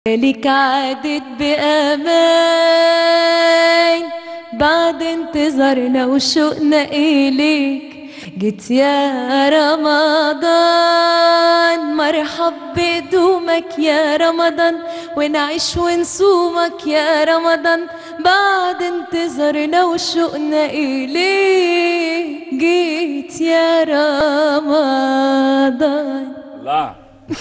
ليك عادت بأمان بعد انتظارنا وشوقنا إليك جيت يا رمضان مرحب بدومك يا رمضان ونعيش ونصومك يا رمضان بعد انتظارنا وشوقنا إليك جيت يا رمضان الله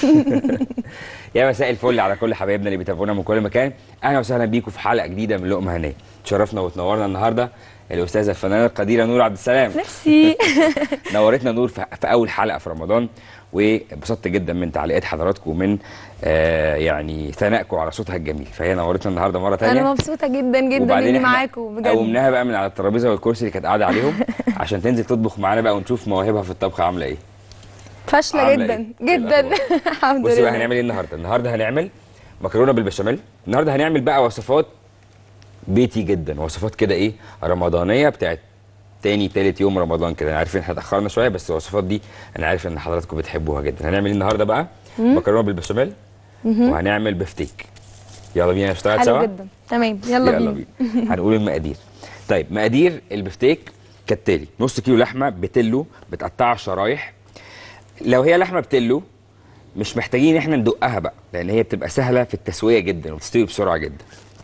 يا مساء الفل على كل حبايبنا اللي بيتابعونا من كل مكان اهلا وسهلا بيكم في حلقه جديده من لقمه هنيه تشرفنا وتنورنا النهارده الاستاذه الفنانه القديره نور عبد السلام ميرسي نورتنا نور في في اول حلقه في رمضان وانبسطت جدا من تعليقات حضراتكم ومن آه يعني ثنائكم على صوتها الجميل فهي نورتنا النهارده مره ثانيه انا مبسوطه جدا جدا وبعدين اني احنا معاكم بجد قومناها بقى من على الترابيزه والكرسي اللي كانت قاعده عليهم عشان تنزل تطبخ معانا بقى ونشوف مواهبها في الطبخ عامله ايه فاشله عاملة جدا إيه؟ إيه جدا الأخبار؟ الحمد بصي بقى لله هنعمل ايه النهارده النهارده هنعمل مكرونه بالبشاميل النهارده هنعمل بقى وصفات بيتي جدا وصفات كده ايه رمضانيه بتاعت تاني تالت يوم رمضان كده انا عارف ان احنا اتاخرنا شويه بس الوصفات دي انا عارف ان حضراتكم بتحبوها جدا هنعمل ايه النهارده بقى مكرونه بالبشاميل وهنعمل بفتيك يلا بينا نشتغل سوا حلو جدا تمام يلا, يلا بينا بينا هنقول المقادير طيب مقادير البفتيك كالتالي نص كيلو لحمه بتلو بتقطعها شرايح لو هي لحمه بتلو مش محتاجين احنا ندقها بقى لان هي بتبقى سهله في التسويه جدا وبتستوي بسرعه جدا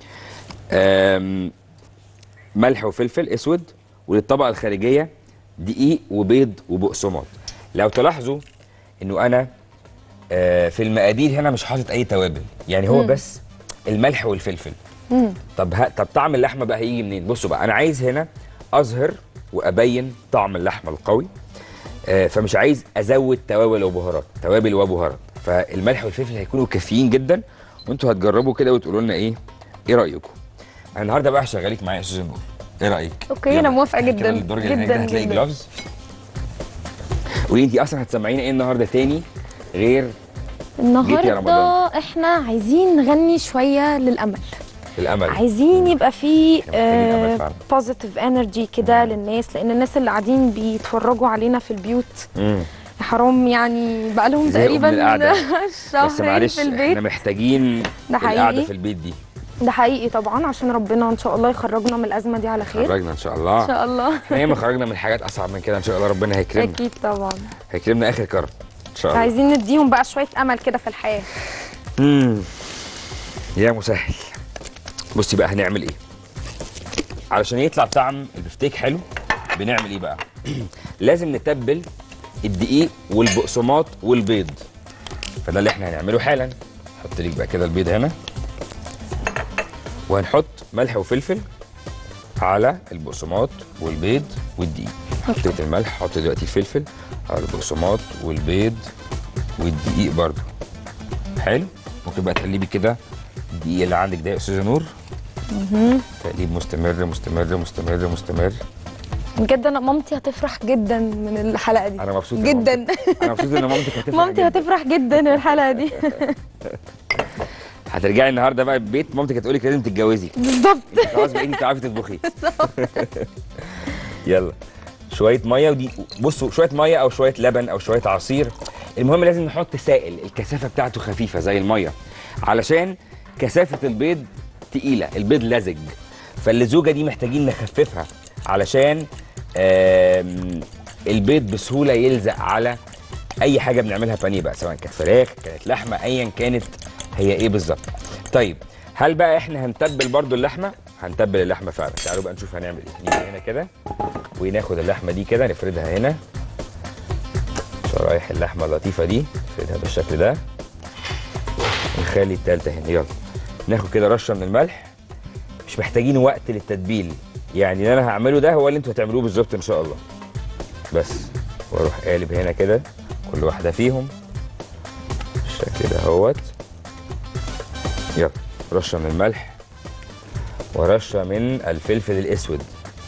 أم، ملح وفلفل اسود وللطبقه الخارجيه دقيق وبيض وبقسماط لو تلاحظوا انه انا آه، في المقادير هنا مش حاطط اي توابل يعني هو بس الملح والفلفل طب ها طب طعم اللحمه بقى هيجي منين بصوا بقى انا عايز هنا اظهر وابين طعم اللحمه القوي آه، فمش عايز ازود توابل وبهارات توابل وبهارات فالملح والفلفل هيكونوا كافيين جدا وانتوا هتجربوا كده وتقولوا لنا ايه ايه رايكم انا النهارده بقى هشغلك معايا يا استاذ نور ايه رايك أوكي، يلا. أنا موافقة كده جدا، الدرج اللي هناك ده جدا، هتلاقي جدا. جلافز قولي انت اصلا هتسمعينا ايه النهارده تاني غير النهارده رمضان. احنا عايزين نغني شويه للامل الامل عايزين يبقى في إحنا محتاجين أمل فعلا. بوزيتيف انرجي كده للناس لان الناس اللي قاعدين بيتفرجوا علينا في البيوت مم. حرام يعني بقى لهم زهقوا من تقريبا القعدة. بس شهرين معلش في احنا البيت محتاجين ده القعده حقيقي. في البيت دي ده حقيقي طبعا عشان ربنا ان شاء الله يخرجنا من الازمه دي على خير خرجنا ان شاء الله ان شاء الله احنا ياما خرجنا من حاجات اصعب من كده ان شاء الله ربنا هيكرمنا اكيد طبعا هيكرمنا اخر كرم ان شاء الله عايزين نديهم بقى شويه امل كده في الحياه مم. يا مسهل بصي بقى هنعمل ايه علشان يطلع طعم البفتيك حلو بنعمل ايه بقى لازم نتبل الدقيق والبقسماط والبيض فده اللي احنا هنعمله حالا حط ليك بقى كده البيض هنا وهنحط ملح وفلفل على البقسماط والبيض والدقيق حطيت الملح حط دلوقتي الفلفل على البقسماط والبيض والدقيق برضو حلو ممكن بقى تقلبي كده الدقيق اللي عندك ده يا استاذه نور تقليب مستمر مستمر مستمر مستمر بجد انا مامتي هتفرح جدا من الحلقه دي انا مبسوط يا جدا مامتي. انا مبسوط ان مامتك هتفرح مامتي جداً. هتفرح جدا من الحلقه دي هترجعي النهارده بقى البيت مامتك هتقول لك لازم تتجوزي بالظبط انت خلاص بقيتي بتعرفي تطبخي يلا شويه ميه ودي بصوا شويه ميه او شويه لبن او شويه عصير المهم لازم نحط سائل الكثافه بتاعته خفيفه زي الميه علشان كثافه البيض تقيله البيض لزج فاللزوجه دي محتاجين نخففها علشان آم، البيض بسهوله يلزق على اي حاجه بنعملها بانيه بقى سواء كانت فراخ كانت لحمه ايا كانت هي ايه بالظبط طيب هل بقى احنا هنتبل برضو اللحمه هنتبل اللحمه فعلا تعالوا بقى نشوف هنعمل ايه نيجي هنا كده وناخد اللحمه دي كده نفردها هنا شرايح اللحمه اللطيفه دي نفردها بالشكل ده ونخلي التالتة هنا يلا ناخد كده رشه من الملح مش محتاجين وقت للتتبيل يعني اللي انا هعمله ده هو اللي انتوا هتعملوه بالظبط ان شاء الله بس واروح قالب هنا كده كل واحده فيهم بالشكل ده اهوت يلا رشه من الملح ورشه من الفلفل الاسود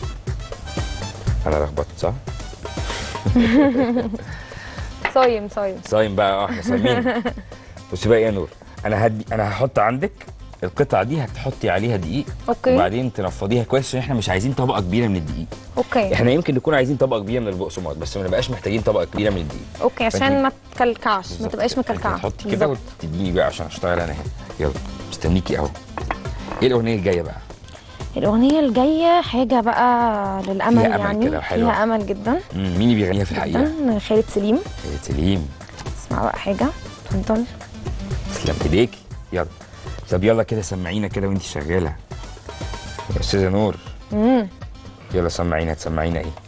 انا لخبطت صح صايم صايم صايم بقى اه احنا صايمين بصي بقى يا نور انا هدي انا هحط عندك القطعه دي هتحطي عليها دقيق اوكي وبعدين تنفضيها كويس عشان احنا مش عايزين طبقه كبيره من الدقيق اوكي احنا يمكن نكون عايزين طبقه كبيره من البقسماط بس ما نبقاش محتاجين طبقه كبيره من الدقيق اوكي عشان فأنت- ما تكلكعش ما بالظبط تبقاش كده. مكلكعه تحطي كده بالظبط. وتديني بقى عشان اشتغل انا هنا يلا مستنيكي اهو ايه الاغنيه الجايه بقى الاغنيه الجايه حاجه بقى للامل فيها أمل يعني كده وحلوة. فيها امل جدا مم، مين اللي بيغنيها في الحقيقه جدا خالد سليم يا سليم اسمع بقى حاجه اتفضل تسلم ايديكي يلا طب يلا كده سمعينا كده وانت شغاله يا استاذه نور امم يلا سمعينا تسمعينا ايه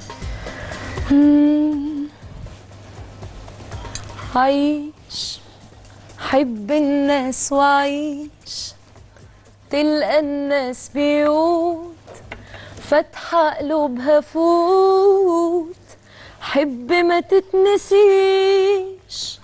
عيش حب الناس وعيش تلقى الناس بيوت فاتحة قلوبها فوت حب ما تتنسيش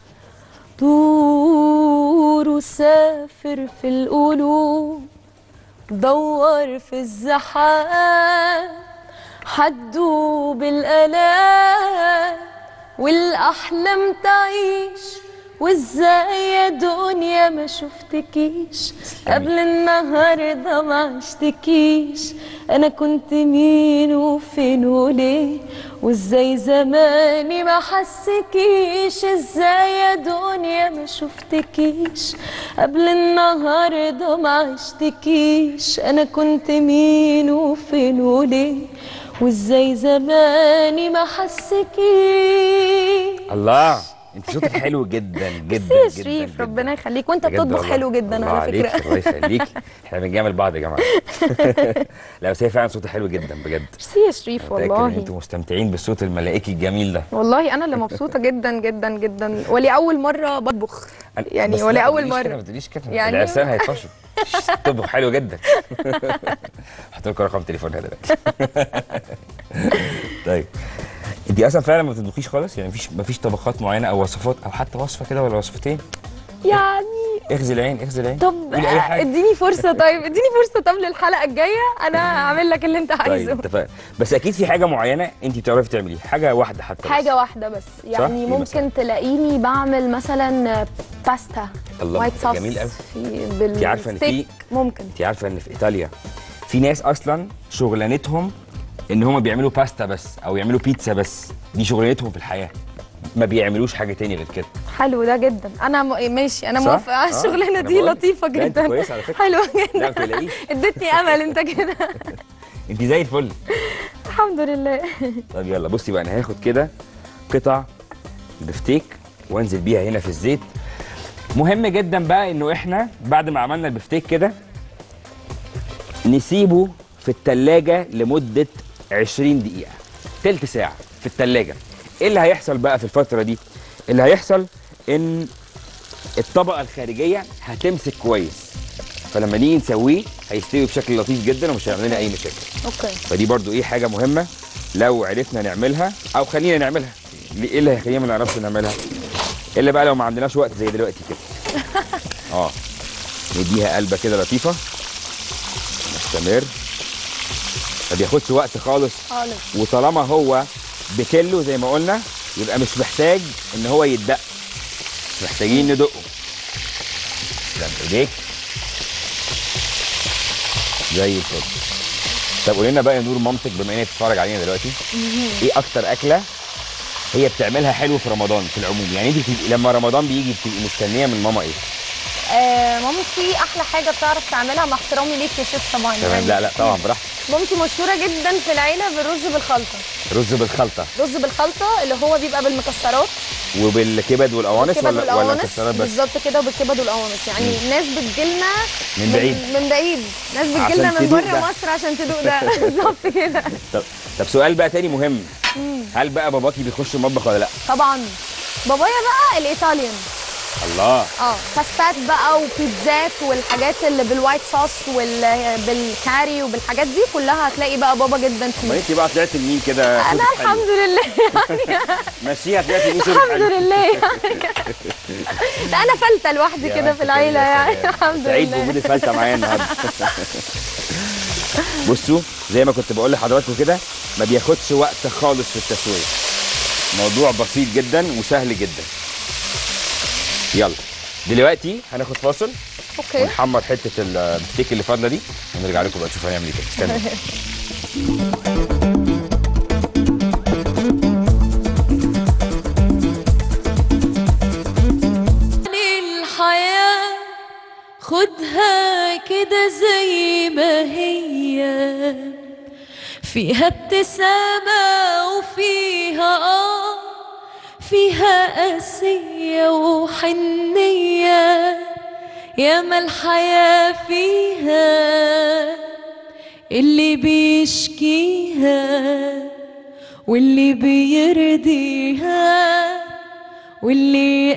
دور وسافر في القلوب دور في الزحام حدوب الآلام والأحلام تعيش وازاي يا دنيا ما شفتكيش قبل النهارده ما عشتكيش انا كنت مين وفين وليه وازاي زماني ما حسكيش ازاي يا دنيا ما شفتكيش قبل النهارده ما عشتكيش انا كنت مين وفين وليه وازاي زماني ما حسكيش الله انت صوتك حلو جدا جدا يا جدا شريف جدا. ربنا يخليك وانت بجد بتطبخ والله. حلو جدا الله على عليك، فكره الله يخليك احنا بنجامل بعض يا جماعه لا بس هي فعلا صوتها حلو جدا بجد ميرسي يا شريف متأكد ان والله انتوا مستمتعين بالصوت الملائكي الجميل ده والله انا اللي مبسوطه جدا جدا جدا ولاول مره بطبخ أنا- يعني بس لا، ولاول ما تقوليش كده، مره ما تقوليش كده يعني- يعني العرسان هيطفشوا طبخ حلو جدا هحط لكم رقم تليفونها دلوقتي طيب انت اصلا فعلا ما بتطبخيش خالص يعني مفيش مفيش طبخات معينه او وصفات او حتى وصفه كده ولا وصفتين يعني اخزي العين اخزي العين طب قولي اي حاجه اديني فرصه طيب اديني فرصه طب للحلقه الجايه انا هعمل لك اللي انت طيب عايزه اتفقنا بس اكيد في حاجه معينه انت بتعرفي تعمليها حاجه واحده حتى بس. حاجه واحده بس يعني إيه ممكن مثلاً؟ تلاقيني بعمل مثلا باستا الله، وايت صوص جميل قوي. في بال انت عارفة إن في- ممكن انت عارفه ان في ايطاليا في ناس اصلا شغلانتهم ان هم بيعملوا باستا بس او يعملوا بيتزا بس دي شغلانتهم في الحياه ما بيعملوش حاجه تاني غير كده حلو ده جدا انا م... ماشي انا صح؟ موافقه على آه، الشغلانه أنا دي بقول. لطيفه لا، أنت جدا كويسة على فكرة. حلوه لا جدا ما تقلقيش ادتني امل انت كده انت زي الفل الحمد لله طب يلا بصي بقى انا هاخد كده قطع بفتيك وانزل بيها هنا في الزيت مهم جدا بقى انه احنا بعد ما عملنا البفتيك كده نسيبه في التلاجة لمدة 20 دقيقة تلت ساعة في التلاجة ايه اللي هيحصل بقى في الفترة دي اللي هيحصل ان الطبقة الخارجية هتمسك كويس فلما نيجي نسويه هيستوي بشكل لطيف جدا ومش هيعمل لنا اي مشاكل اوكي فدي برضو ايه حاجه مهمه لو عرفنا نعملها او خلينا نعملها ليه- ايه اللي هيخلينا ما نعرفش نعملها الا بقى لو ما عندناش وقت زي دلوقتي كده اه نديها قلبه كده لطيفه نستمر ما بياخدش وقت خالص خالص وطالما هو بكيلو زي ما قلنا يبقى مش محتاج ان هو يتدق مش محتاجين ندقه تسلم ايديك زي الفل طب قولي لنا بقى يا نور مامتك بما انها بتتفرج علينا دلوقتي ايه اكتر اكله هي بتعملها حلو في رمضان في العموم يعني انت بتبقي لما رمضان بيجي بتبقي مستنيه من ماما ايه آه مامتي احلى حاجه بتعرف تعملها مع احترامي ليك يا شيف طبعا تمام يعني لا لا طبعا براحتك مامتي مشهوره جدا في العيله بالرز بالخلطه رز بالخلطه رز بالخلطه اللي هو بيبقى بالمكسرات وبالكبد والقوانص بالكبد ولا ولا والقوانص مكسرات بس بالظبط كده وبالكبد والقوانص يعني الناس بتجيلنا من بعيد. من بعيد ناس عشان بتجيلنا من تدوق بره ده. مصر عشان تدوق ده بالظبط كده طب طب سؤال بقى تاني مهم هل بقى باباكي بيخش المطبخ ولا لا طبعا بابايا بقى الايطاليان الله اه باستات بقى وبيتزات والحاجات اللي بالوايت صوص وبالكاري وبالحاجات دي كلها هتلاقي بقى بابا جدا ما فيه انت بقى طلعت لمين كده انا صوتك حلو. الحمد لله يعني ماشيها طلعت لمين صوتك الحمد حلو. لله يعني لا انا فلتة لوحدي يا كده بختك في العيله يا يعني سلام. الحمد سعيد لله بوجود الفلته معايا النهارده بصوا زي ما كنت بقول لحضراتكم كده ما بياخدش وقت خالص في التسويه موضوع بسيط جدا وسهل جدا يلا دلوقتي هناخد فاصل اوكي ونحمر حته البفتيك اللي فاضله دي ونرجع لكم بقى نشوف هنعمل ايه كده استنوا الحياة خدها سيبها كده زي ما هي فيها ابتسامة وفيها آه فيها قاسية وحنية ياما الحياة فيها اللي بيشكيها واللي بيرضيها واللي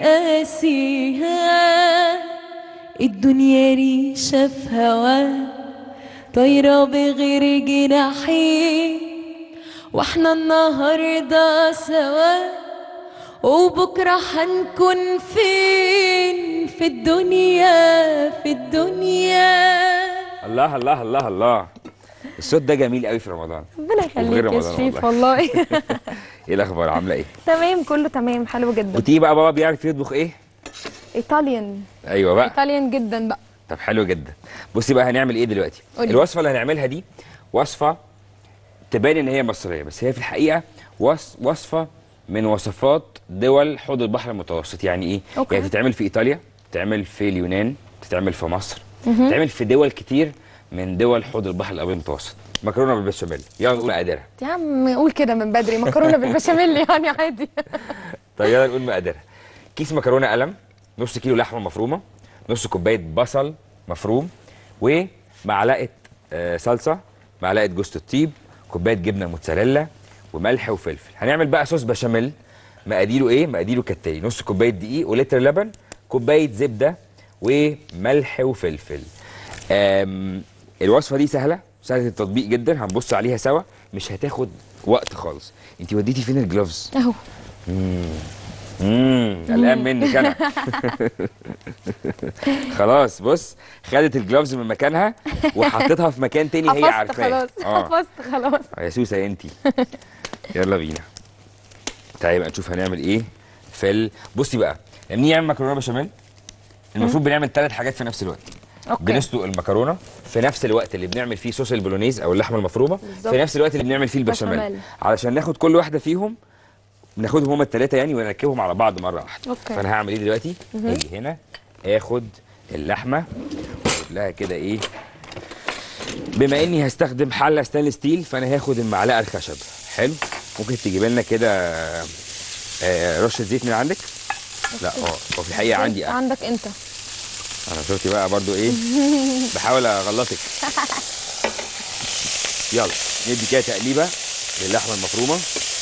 قاسيها الدنيا ريشة في هوا طايرة بغير جناحين واحنا النهاردة سوا وبكرة هنكون فين في الدنيا في الدنيا الله الله الله الله الصوت ده جميل قوي في رمضان ربنا وغير يخليك يا رمضان شريف والله ايه الاخبار عامله ايه تمام كله تمام حلو جدا وتيجي بقى بابا بيعرف يطبخ ايه ايطاليان ايوه بقى ايطاليان جدا بقى طب حلو جدا بصي بقى هنعمل ايه دلوقتي قولي. الوصفه اللي هنعملها دي وصفه تبان ان هي مصريه بس هي في الحقيقه وص... وصفه من وصفات دول حوض البحر المتوسط يعني ايه أوكي. يعني تتعمل في ايطاليا تتعمل في اليونان تتعمل في مصر تتعمل في دول كتير من دول حوض البحر الابيض المتوسط مكرونه بالبشاميل يلا نقول مقاديرها يا عم قول كده من بدري مكرونه بالبشاميل يعني عادي طيب يلا نقول مقاديرها كيس مكرونه قلم نص كيلو لحمه مفرومه نص كوبايه بصل مفروم ومعلقه آه، صلصه معلقه جوز الطيب كوبايه جبنه موتزاريلا وملح وفلفل هنعمل بقى صوص بشاميل مقاديره ايه مقاديره كالتالي نص كوبايه دقيق ولتر لبن كوبايه زبده وملح وفلفل آم، الوصفه دي سهله سهله التطبيق جدا هنبص عليها سوا مش هتاخد وقت خالص انت وديتي فين الجلوفز اهو امم قلقان منك انا خلاص بص خدت الجلوفز من مكانها وحطيتها في مكان تاني هي حفظت عارفاه خلاص اه حفظت خلاص يا سوسه انتي يلا بينا تعالي بقى نشوف هنعمل ايه في ال... بصي بقى لما نيجي نعمل مكرونه بشاميل المفروض بنعمل ثلاث حاجات في نفس الوقت اوكي بنسلق المكرونه في نفس الوقت اللي بنعمل فيه صوص البولونيز او اللحمه المفرومه بالظبط. في نفس الوقت اللي بنعمل فيه البشاميل بشاميل. علشان ناخد كل واحده فيهم ناخدهم هما الثلاثه يعني ونركبهم على بعض مره واحده أوكي. فانا هعمل ايه دلوقتي اجي هنا اخد اللحمه واجيب لها كده ايه بما اني هستخدم حله ستانلس ستيل فانا هاخد المعلقه الخشب حلو ممكن تجيب لنا كده آه، رشه زيت من عندك لا اه هو في الحقيقه عندي أنا. عندك انت انا شفتي بقى برضو ايه بحاول اغلطك يلا ندي كده تقليبه للحمه المفرومه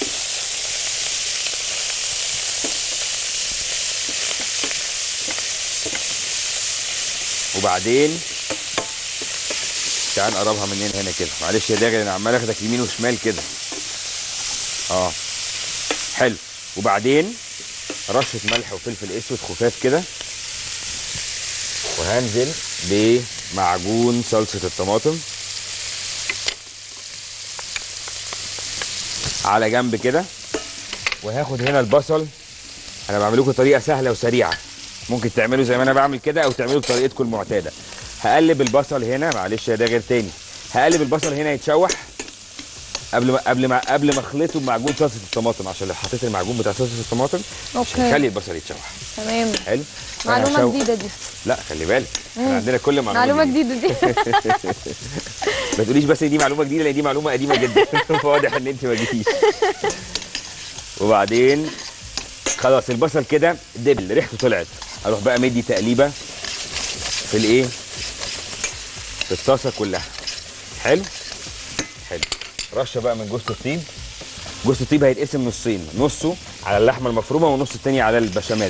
وبعدين تعال نقربها مننا هنا كده معلش يا داغر انا عمال اخدك يمين وشمال كده اه حلو وبعدين رشه ملح وفلفل اسود خفاف كده وهنزل بمعجون صلصة الطماطم على جنب كده وهاخد هنا البصل انا بعمل لكم طريقة سهلة وسريعة ممكن تعملوا زي ما انا بعمل كده او تعملوا بطريقتكم المعتادة هقلب البصل هنا معلش يا ده غير تاني هقلب البصل هنا يتشوح قبل ما قبل ما قبل ما اخلطه بمعجون صلصة الطماطم عشان لو حطيت المعجون بتاع صلصة الطماطم مش أوكي. هيخلي البصل يتشوح تمام حلو فأنا معلومه هشوح- جديده دي لا خلي بالك احنا عندنا كل معلومه معلومه جديدة. جديده دي ما تقوليش بس دي معلومه جديده لان دي معلومه قديمه جدا واضح ان انت ما جيتيش وبعدين خلاص البصل كده دبل ريحته طلعت اروح بقى مدي تقليبه في الايه في الطاسه كلها حلو حلو رشه بقى من جوز الطيب جوز الطيب هيتقسم نصين نصه على اللحمه المفرومه والنص التاني على البشاميل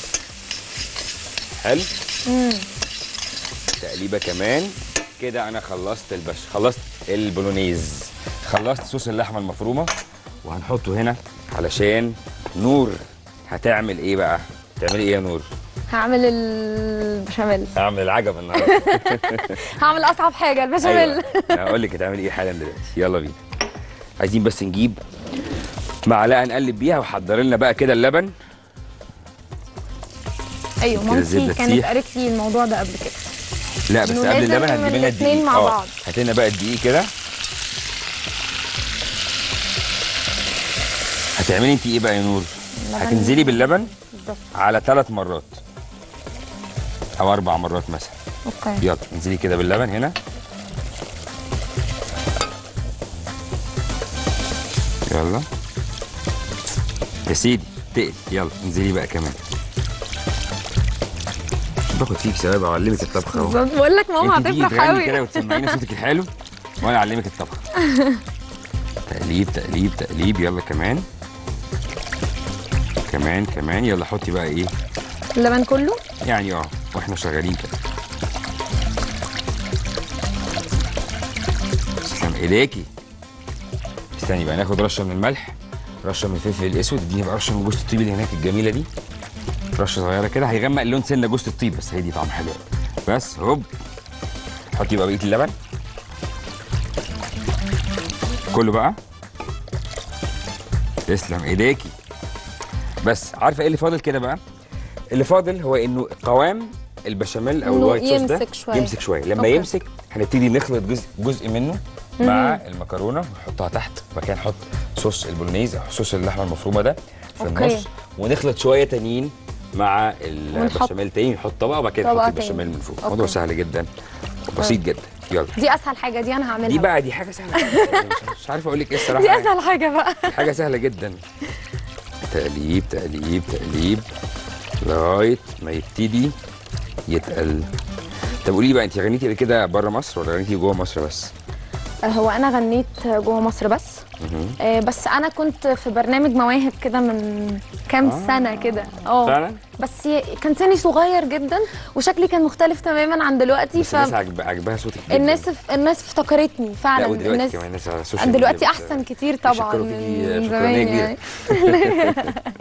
حلو تقليبه كمان كده انا خلصت البش خلصت البولونيز خلصت صوص اللحمه المفرومه وهنحطه هنا علشان نور هتعمل ايه بقى تعملي ايه يا نور هعمل البشاميل هعمل العجب النهارده هعمل اصعب حاجه البشاميل ايوه هقول لك هتعملي ايه حالا دلوقتي يلا بينا عايزين بس نجيب معلقه نقلب بيها وحضر لنا بقى كده اللبن ايوه كده الزبدة مامتي كانت تسيح. قالت لي الموضوع ده قبل كده لا بس إنه قبل لازم اللبن هتجيب لنا الاتنين الدقيق مع آه، بعض. هات لنا بقى الدقيق كده هتعملي انت ايه بقى يا نور اللبن. هتنزلي باللبن بالظبط على ثلاث مرات او اربع مرات مثلا اوكي يلا انزلي كده باللبن هنا يلا يا سيدي تقل يلا انزلي بقى كمان باخد فيك شباب اعلمك الطبخه اهو بالظبط بقول لك ماما انت تيجي هتفرح تغني كده قوي وتسمعيني صوتك الحلو وانا اعلمك الطبخه تقليب تقليب تقليب يلا كمان كمان كمان يلا حطي بقى ايه اللبن كله يعني اه واحنا شغالين كده تسلم ايديكي استني بقى ناخد رشه من الملح رشه من الفلفل الاسود اديني بقى رشه من جوز الطيب اللي هناك الجميله دي رشه صغيره كده هيغمق اللون سنه جوز الطيب بس هي دي طعم حلو أوي. بس هوب حطي بقى بقيه اللبن كله بقى تسلم ايديكي بس عارفه ايه اللي فاضل كده بقى اللي فاضل هو انه قوام البشاميل او إنه الوايت صوص ده يمسك شوية. يمسك شويه لما أوكي. يمسك هنبتدي نخلط جزء جزء منه مع المكرونه ونحطها تحت وبعد كده نحط صوص البولونيز او صوص اللحمه المفرومه ده في أوكي. النص ونخلط شويه تانيين مع ونحط البشاميل تاني نحط طبقه وبعد كده طبقة نحط تاني. البشاميل من فوق أوكي. الموضوع سهل جدا وبسيط جدا يلا دي اسهل حاجه دي انا هعملها دي بقى دي حاجه سهله جداً. مش- مش عارف اقول لك ايه الصراحه دي يعني. اسهل حاجه بقى دي حاجه سهله جدا تقليب تقليب تقليب لغايه ما يبتدي يتقل طب قولي لي بقى انت غنيتي قبل كده بره مصر ولا غنيتي جوه مصر بس؟ هو انا غنيت جوه مصر بس آه، بس انا كنت في برنامج مواهب كده من كام آه. سنه كده اه فعلا؟ بس ي- كان سني صغير جدا وشكلي كان مختلف تماما عن دلوقتي بس الناس عجب عجبها صوتك جدا الناس الناس افتكرتني فعلا لا ودلوقتي الناس كمان الناس على السوشيال دلوقتي ميديا بت- احسن كتير طبعا بيشكروا فيكي من شكرانية زمان كبيرة. يعني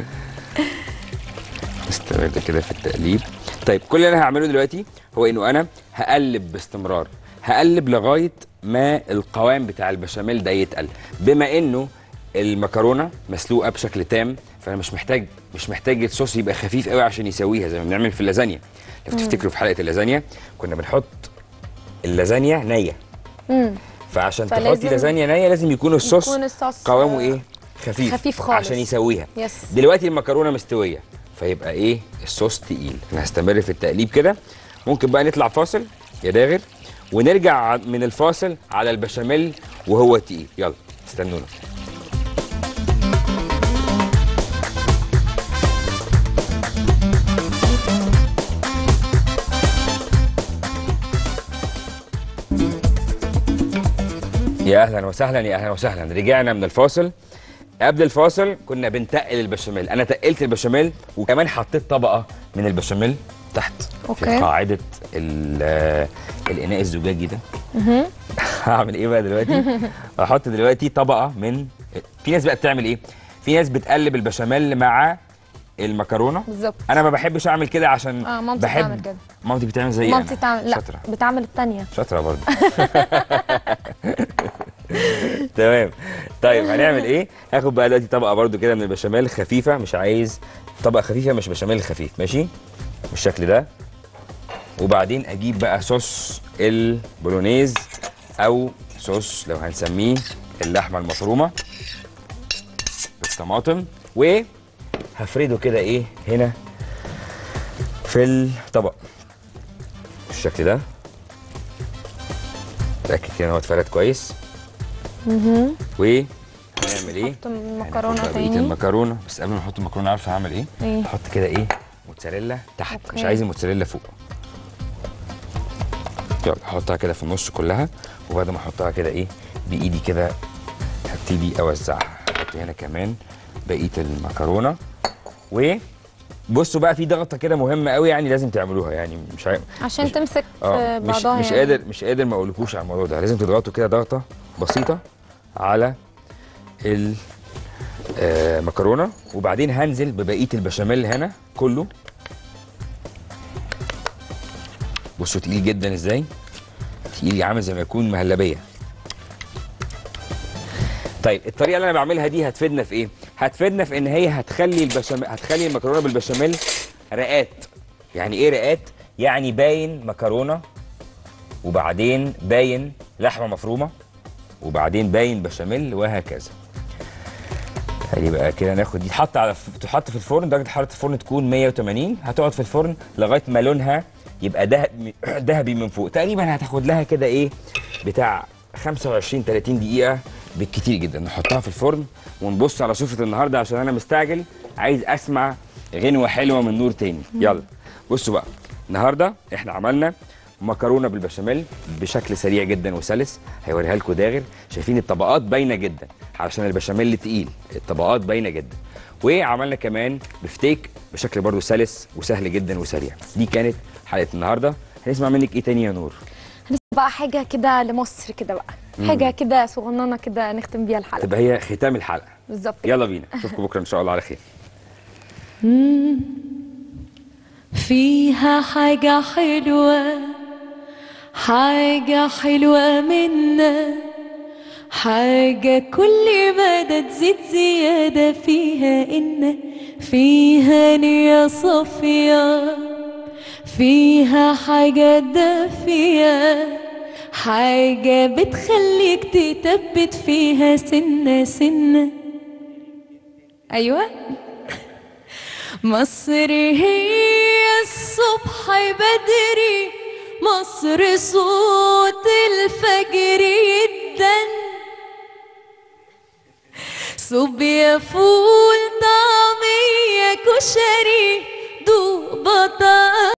استمر كده في التقليب طيب كل اللي انا هعمله دلوقتي هو انه انا هقلب باستمرار هقلب لغايه ما القوام بتاع البشاميل ده يتقل بما انه المكرونه مسلوقه بشكل تام فانا مش محتاج مش محتاج الصوص يبقى خفيف قوي عشان يسويها زي ما بنعمل في اللازانيا لو تفتكروا في حلقه اللازانيا كنا بنحط اللازانيا نيه مم. فعشان فلازم تحطي لازانيا نيه لازم يكون الصوص يكون الصوص قوامه ايه خفيف خفيف خالص. عشان يسويها يس. دلوقتي المكرونه مستويه فيبقى ايه الصوص تقيل انا هستمر في التقليب كده ممكن بقى نطلع فاصل يا داغر ونرجع من الفاصل على البشاميل وهو تقيل يلا استنونا يا اهلا وسهلا يا اهلا وسهلا رجعنا من الفاصل قبل الفاصل كنا بنتقل البشاميل انا تقلت البشاميل وكمان حطيت طبقه من البشاميل تحت في أوكي. قاعده ال- الاناء الزجاجي ده هعمل ايه بقى دلوقتي هحط دلوقتي طبقه من في ناس بقى بتعمل ايه في ناس بتقلب البشاميل مع المكرونه بالظبط انا ما بحبش اعمل كده عشان اه مامتي بحب بتعمل كده مامتي بتعمل زي مامتي أنا. تعمل لا شاطره بتعمل التانية شاطره برضه تمام طيب هنعمل ايه هاخد بقى دلوقتي طبقه برضو كده من البشاميل خفيفه مش عايز طبقه خفيفه مش بشاميل خفيف ماشي بالشكل ده وبعدين اجيب بقى صوص البولونيز او صوص لو هنسميه اللحمه المفرومه بالطماطم وهفرده كده ايه هنا في الطبق بالشكل ده اتاكد كده ان هو اتفرد كويس اها وهنعمل ايه حط مكرونه هناخد بقى بقية تاني المكرونه بس قبل ما نحط المكرونه عارفه هعمل ايه ايه احط كده ايه موتزاريلا تحت أوكي. مش عايز الموتزاريلا فوق يلا احطها كده في النص كلها وبعد ما احطها كده ايه بايدي كده هبتدي اوزعها احط هنا كمان بقيه المكرونه و بصوا بقى في ضغطه كده مهمه قوي يعني لازم تعملوها يعني مش عارف عشان مش- تمسك اه في مش بعضها مش يعني. قادر مش قادر ما اقولكوش على الموضوع ده لازم تضغطوا كده ضغطه بسيطه على المكرونه وبعدين هنزل ببقيه البشاميل هنا كله بصوا تقيل جدا ازاي تقيل عامل زي ما يكون مهلبيه طيب الطريقه اللي انا بعملها دي هتفيدنا في ايه هتفيدنا في ان هي هتخلي البشاميل هتخلي المكرونه بالبشاميل رقات يعني ايه رقات يعني باين مكرونه وبعدين باين لحمه مفرومه وبعدين باين بشاميل وهكذا ادي بقى كده ناخد دي تحط على تحط في الفرن درجه حراره الفرن تكون 180 هتقعد في الفرن لغايه ما لونها يبقى دهب ذهبي من فوق تقريبا هتاخد لها كده ايه بتاع 25 30 دقيقه بالكتير جدا نحطها في الفرن ونبص على سفره النهارده عشان انا مستعجل عايز اسمع غنوه حلوه من نور تاني يلا بصوا بقى النهارده احنا عملنا مكرونه بالبشاميل بشكل سريع جدا وسلس هيوريها لكم داغر شايفين الطبقات باينه جدا علشان البشاميل تقيل الطبقات باينه جدا وعملنا كمان بفتيك بشكل برضو سلس وسهل جدا وسريع دي كانت حلقه النهارده هنسمع منك ايه تاني يا نور هنسمع بقى حاجه كده لمصر كده بقى حاجه كده صغننه كده نختم بيها الحلقه تبقى هي ختام الحلقه بالظبط كده. يلا بينا اشوفكم بكره ان شاء الله على خير فيها حاجة حلوة حاجة حلوة منا حاجة كل مدى تزيد زيادة فيها إن فيها نية صافية فيها حاجة دافية حاجة بتخليك تثبت فيها سنة سنة أيوة مصر هي الصبح بدري مصر صوت الفجر يدن صوبيا فول طعمية كشري دوق بطاطا